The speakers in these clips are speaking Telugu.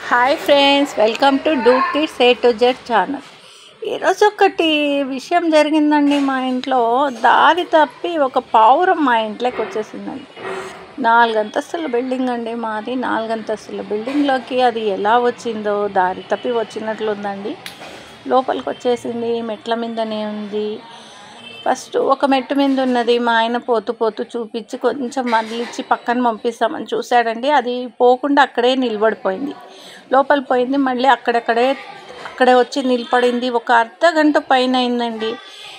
Hi friends welcome to do kids A to Z channel ఈరోజు ఒకటి విషయం జరిగిందండి మా ఇంట్లో దారి తప్పి ఒక పావురం మా ఇంట్లోకి వచ్చేసిందండి నాలుగు అంతస్తుల బిల్డింగ్ అండి మాది నాలుగు అంతస్తుల బిల్డింగ్లోకి అది ఎలా వచ్చిందో దారి తప్పి వచ్చినట్లుందండి లోపలికి వచ్చేసింది మెట్ల మీదనే ఉంది ఫస్ట్ ఒక మెట్టు మీద ఉన్నది మా ఆయన పోతూ పోతూ చూపించి కొంచెం మళ్ళిచ్చి పక్కన పంపిస్తామని చూశాడండి అది పోకుండా అక్కడే నిలబడిపోయింది లోపల పోయింది మళ్ళీ అక్కడక్కడే అక్కడే వచ్చి నిలబడింది ఒక అర్ధ గంట పైన అయిందండి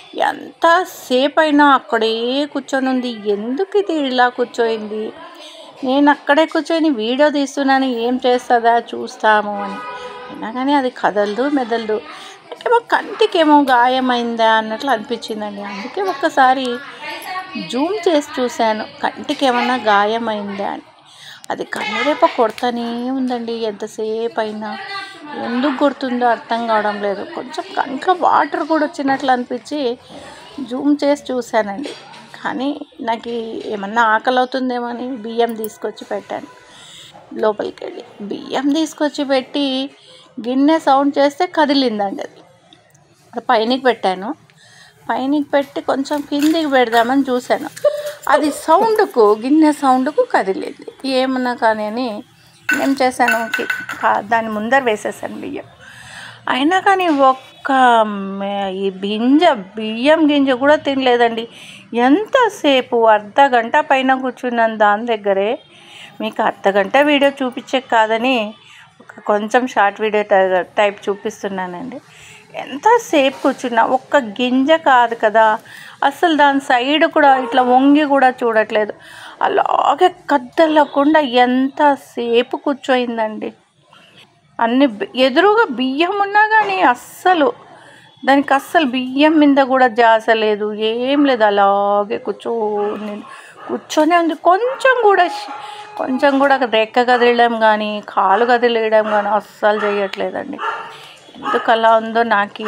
ఎంతసేపు అయినా అక్కడే కూర్చొని ఉంది ఎందుకు ఇది ఇలా కూర్చోయింది నేను అక్కడే కూర్చొని వీడియో తీస్తున్నాను ఏం చేస్తుందా చూస్తాము అని అయినా కానీ అది కదలదు మెదలదు నాకేమో కంటికేమో గాయమైందా అన్నట్లు అనిపించిందండి అందుకే ఒక్కసారి జూమ్ చేసి చూశాను కంటికి ఏమన్నా గాయమైందా అని అది కన్నురేప కొడతానే ఉందండి ఎంతసేపు అయినా ఎందుకు కొడుతుందో అర్థం కావడం లేదు కొంచెం కంట్లో వాటర్ కూడా వచ్చినట్లు అనిపించి జూమ్ చేసి చూశానండి కానీ నాకు ఏమన్నా ఆకలి అవుతుందేమో అని బియ్యం తీసుకొచ్చి పెట్టాను లోపలికి వెళ్ళి బియ్యం తీసుకొచ్చి పెట్టి గిన్నె సౌండ్ చేస్తే కదిలిందండి అది అది పైనకి పెట్టాను పైనకి పెట్టి కొంచెం కిందికి పెడదామని చూశాను అది సౌండ్కు గిన్నె సౌండ్కు కదిలింది ఏమన్నా కానీ అని ఏం చేశాను కి- కా- దాని ముందర వేసేసాను బియ్యం అయినా కానీ ఒక్క మే- ఈ గింజ బియ్యం గింజ కూడా తినలేదండి ఎంతసేపు అర్ధ గంట పైన కూర్చున్నాను దాని దగ్గరే మీకు అర్ధ గంట వీడియో చూపించే కాదని ఒక కొంచెం షార్ట్ వీడియో టై- టైప్ చూపిస్తున్నానండి ఎంతసేపు కూర్చున్నా ఒక్క గింజ కాదు కదా అసలు దాని సైడ్ కూడా ఇట్లా వంగి కూడా చూడట్లేదు అలాగే కదలకుండా ఎంతసేపు కూర్చోయిందండి అన్ని బి- ఎదురుగా బియ్యం ఉన్నా కానీ అస్సలు దానికి అస్సలు బియ్యం మీద కూడా జాస లేదు ఏం లేదు అలాగే కూర్చొని కూర్చొనే ఉంది కొంచెం కూడా ష్- కొంచెం కూడా రెక్క కదిలడం కానీ కాలు కదిలేయడం కానీ అస్సలు చేయట్లేదండి ఎందుకు అలా ఉందో నాకు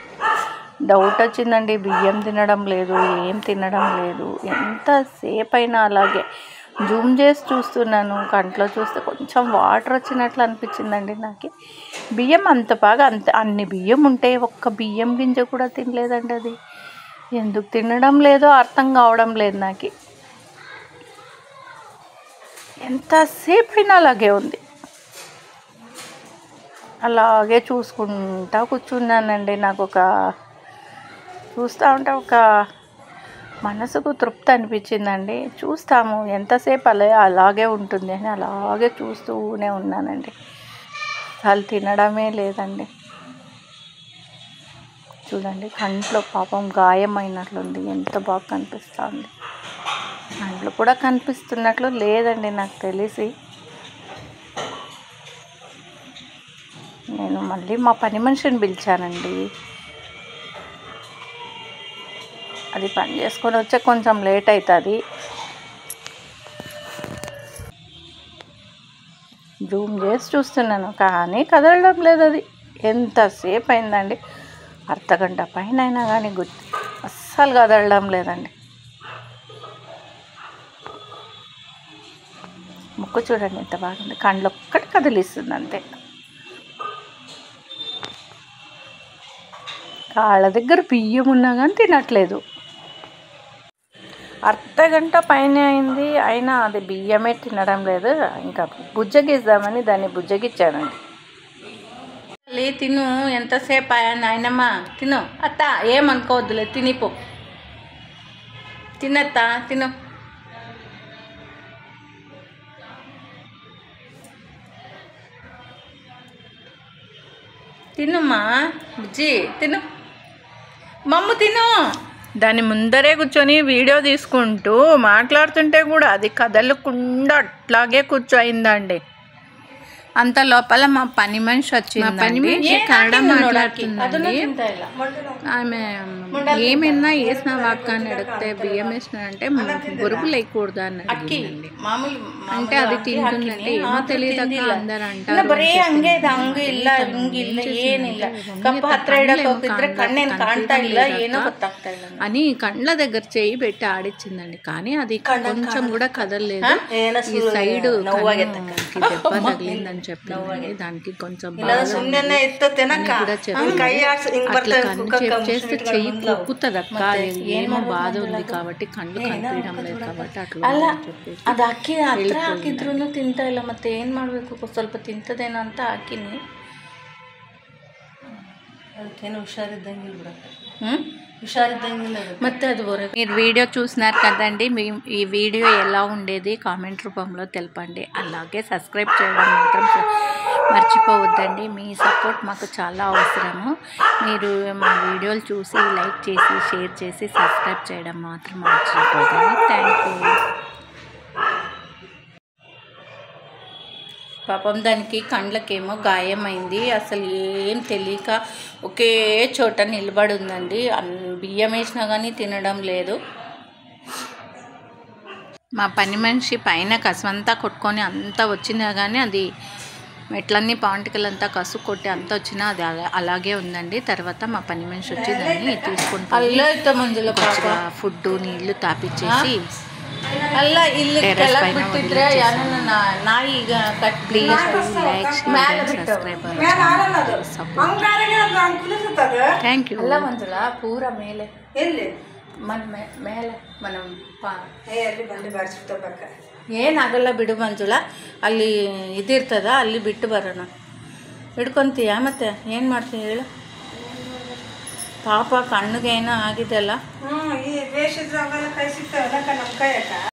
డౌట్ వచ్చిందండి బియ్యం తినడం లేదు ఏం తినడం లేదు ఎంతసేపు అయినా అలాగే జూమ్ చేసి చూస్తున్నాను కంట్లో చూస్తే కొంచెం వాటర్ వచ్చినట్లు అనిపించిందండి నాకు బియ్యం అంత బాగా అంత అన్ని బియ్యం ఉంటే ఒక్క బియ్యం గింజ కూడా తినలేదండి అది ఎందుకు తినడం లేదో అర్థం కావడం లేదు నాకు ఎంతసేపు అయినా అలాగే ఉంది అలాగే చూసుకుంటా కూర్చున్నానండి నాకు ఒక చూస్తూ ఉంటే ఒక మనసుకు తృప్తి అనిపించిందండి చూస్తాము ఎంతసేపు అలా అలాగే ఉంటుంది అని అలాగే చూస్తూనే ఉన్నానండి అసలు తినడమే లేదండి చూడండి కంట్లో పాపం గాయమైనట్లుంది ఎంత బాగా కనిపిస్తుంది కంట్లో కూడా కనిపిస్తున్నట్లు లేదండి నాకు తెలిసి నేను మళ్ళీ మా పని మనిషిని పిలిచానండి అది పని చేసుకొని వచ్చే కొంచెం లేట్ అవుతుంది జూమ్ చేసి చూస్తున్నాను కానీ కదలడం లేదు అది ఎంతసేపు అయిందండి అర్ధగంట పైన అయినా కానీ గుర్తు అస్సలు కదలడం లేదండి ముక్కు చూడండి ఎంత బాగుంది కండ్లు ఒక్కటి కదిలిస్తుంది అంతే కాళ్ళ దగ్గర బియ్యం ఉన్నా కానీ తినట్లేదు అర్ధ గంట పైన అయింది అయినా అది బియ్యమే తినడం లేదు ఇంకా బుజ్జగిద్దామని దాన్ని బుజ్జగిచ్చానండి లే తిను ఎంతసేపు ఆయా నాయనమ్మ తిను అత్త ఏమనుకోవద్దులే తినిపో తినత్త తిను తినుమ్మా బుజ్జి తిను మమ్మ తిను దాని ముందరే కూర్చొని వీడియో తీసుకుంటూ మాట్లాడుతుంటే కూడా అది కదలకుండా అట్లాగే కూర్చోయిందండి అంత లోపల మా పని మనిషి వచ్చింది పని మనిషి కన్నడ మాట్లాడుతుందండి. ఆమె ఏమైనా వేసినావా అక్క అని అడిగితే బియ్యం వేసినానంటే బొరుగు లేకూడదు అని అడిగిందండి ಮಾಮೂಲಿ అంటే అది ತಿಂತುಂದಂటే ఏమో తెలియదు ಅಕ್ಕ అందరు ಅಂటారు ಬರೀ ಹಂಗೆ ಇದೆ ಹಂಗೆ ಇಲ್ಲ ಹಿಂಗಿಲ್ಲ ಏನಿಲ್ಲ ಕಪ್ಪ ಹತ್ರ ಇಡಕ್ ಹೋಗಿದ್ರೆ ಕಣ್ಣೇನ್ ಕಾಣ್ತಾ ಇಲ್ಲ ಏನೋ ಗೊತ್ತಾಗ್ತಾ ಇಲ್ಲ అని కండ్ల దగ్గర చేయి పెట్టి ఆడిచ్చిందండి కానీ అది కొంచెం కూడా కదలలేదు ఈ సైడ్ దెబ్బ తగిలిందంట చెప్పిందండి దానికి కొంచెం ಇಲ್ಲ బాగా ಸುಮ್ಮನೆ ಇತ್ತು ತಿನ್ನಕ್ಕ అని కూడా ಹಂಗ್ ಕೈ ಆಡ್ಸಿ ಹಿಂಗ್ అట్లా ಬರ್ತವೆ కన్ను ಕುಕ್ಕಕ್ಕ చెక్ చేస్తే ಮುಸ್ಲಿಟ್ಗಳು చెయ్యి ಮುಂದ್ಲವು. కుక్కుతుంది అక్క ఏమో బాధ ఉంది కాబట్టి కళ్ళు కనిపించడం లేదు కాబట్టి అట్లా ಅಲ್ಲ ఉందని చెప్పేసి ಅದು ಅಕ್ಕಿ ಹತ್ರ ಹಾಕಿದ್ರು ತಿಂತಾ ಇಲ್ಲ ಮತ್ತೆ ಏನು ಮಾಡಬೇಕು ಸ್ವಲ್ಪ ತಿಂತದೇನೋ ಅಂತ ಹಾಕಿನಿ ಅದಕ್ಕೇನು ಹುಷಾರಿದ್ದಂಗಿಲ್ಲ ಬಿಡಕ್ಕ ಹ್ಞೂ ಹುಷಾರಿದ್ದಂಗಿಲ್ಲ ಅದು ಮತ್ತೆ ಅದು ಹೊರಗೆ మీరు వీడియో చూస్తున్నారు కదండి మీ ఈ వీడియో ఎలా ఉండేది కామెంట్ రూపంలో తెలపండి అలాగే సబ్స్క్రైబ్ చేయడం మాత్రం చ- మర్చిపోవద్దండి మీ సపోర్ట్ మాకు చాలా అవసరము మీరు మా వీడియోలు చూసి లైక్ చేసి షేర్ చేసి సబ్స్క్రైబ్ చేయడం మాత్రం మర్చిపోకండి థ్యాంక్ యూ పాపం దానికి కండ్లకేమో గాయమైంది అసలు ఏం తెలియక ఒకే చోట నిలబడి ఉందండి అన్- బియ్యం వేసినా కానీ తినడం లేదు మా పని మనిషి పైన కసవంతా కొట్టుకొని అంతా వచ్చినా కానీ అది మెట్లన్నీ పాంటికలంతా కసు కొట్టి అంతా వచ్చినా అది అలా- అలాగే ఉందండి తర్వాత మా పని మనిషి వచ్చి దాన్ని తీసుకుంటాం అల్ల ఇತ್ತ మంజుల పాప కొద్దిగా ఫుడ్ నీళ్లు తాపిచ్చేసి ಅಲ್ಲ ಇಲ್ಲಿ Terrace ಕೆಳಗ್ ಪೈನ ಬಿಟ್ಟಿದ್ರೆ ವದಿಲಿಚ್ಚೇಸಿ. ಯಾರನ್ನ ನಾ- ನಾಯಿ ಈಗ ಕಟ್ ప్లీజ్ లైక్ ಮ್ಯಾಲ షేర్ ಬಿಟ್ಟವು. సబ్స్క్రైబ్ సపోర్ట్ థ్యాంక్ యూ ಅಲ್ಲ ಮಂಜುಳ ಪೂರ ಮೇಲೆ ಎಲ್ಲಿ మన మే- ಮೇಲೆ మనం ಪಾ- ಏ ಅಲ್ಲಿ ಬಂದು ಬಾರಿಸ್ಬಿಟ್ಟಕ್ಕ ಏನಾಗಲ್ಲ ಬಿಡು ಮಂಜುಳ ಅಲ್ಲಿ ಇದಿರ್ತದ ಅಲ್ಲಿ ಬಿಟ್ಟು ಬರೋಣ ಹಿಡ್ಕೊಂತೀಯ ಮತ್ತೆ ಏನು ಮಾಡ್ತೀಯ ಹೇಳು ಪಾಪ ಕಣ್ಣಿಗೆ ಏನೋ ಆಗಿದೆಲ್ಲ ಹ್ಞೂ ಈ ಬೇಷಿದ್ರೆ ಅವೆಲ್ಲ ಕೈ ಸಿಗ್ತಾವಲ್ಲ ನಮ್ಮ ಕೈಯಕ್ಕ